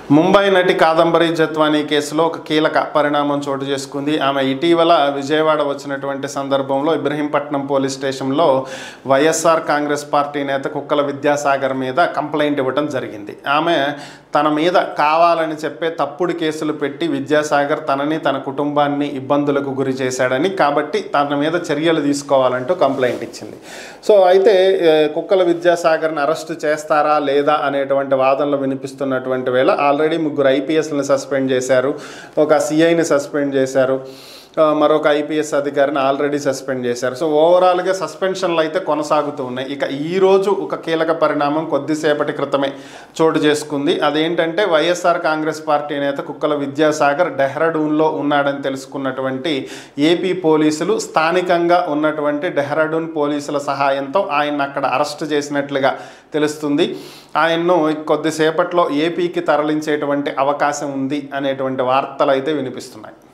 ముంబై నటి కాదంబరి జత్వానీ కేసులో ఒక కీలక పరిణామం చోటు చేసుకుంది ఆమె ఇటీవల విజయవాడ వచ్చినటువంటి సందర్భంలో ఇబ్రహీంపట్నం పోలీస్ స్టేషన్లో వైఎస్ఆర్ కాంగ్రెస్ పార్టీ నేత కుక్కల విద్యాసాగర్ మీద కంప్లైంట్ ఇవ్వడం జరిగింది ఆమె తన మీద కావాలని చెప్పే తప్పుడు కేసులు పెట్టి విద్యాసాగర్ తనని తన కుటుంబాన్ని ఇబ్బందులకు గురి చేశాడని కాబట్టి తన మీద చర్యలు తీసుకోవాలంటూ కంప్లైంట్ ఇచ్చింది సో అయితే ఏ, కుక్కల విద్యాసాగర్ని అరెస్ట్ చేస్తారా లేదా అనేటువంటి వాదనలు వినిపిస్తున్నటువంటి వేళ ఆల్రెడీ ముగ్గురు ఐపీఎస్ని సస్పెండ్ చేశారు ఒక సిఐని సస్పెండ్ చేశారు ఆ, మరొక ఐపీఎస్ అధికారిని ఆల్రెడీ సస్పెండ్ చేశారు సో ఓవరాల్గా సస్పెన్షన్లు అయితే కొనసాగుతూ ఉన్నాయి ఇక ఈరోజు ఒక కీలక పరిణామం కొద్దిసేపటి క్రితమే చోటు చేసుకుంది అదేంటంటే వైఎస్ఆర్ కాంగ్రెస్ పార్టీ నేత కుక్కల విద్యాసాగర్ డెహ్రాడూన్లో ఉన్నాడని తెలుసుకున్నటువంటి ఏపీ పోలీసులు స్థానికంగా ఉన్నటువంటి డెహ్రాడూన్ పోలీసుల సహాయంతో ఆయన అక్కడ అరెస్ట్ చేసినట్లుగా తెలుస్తుంది ఆయన్ను కొద్దిసేపట్లో ఏపీకి తరలించేటువంటి అవకాశం ఉంది అనేటువంటి వార్తలు అయితే వినిపిస్తున్నాయి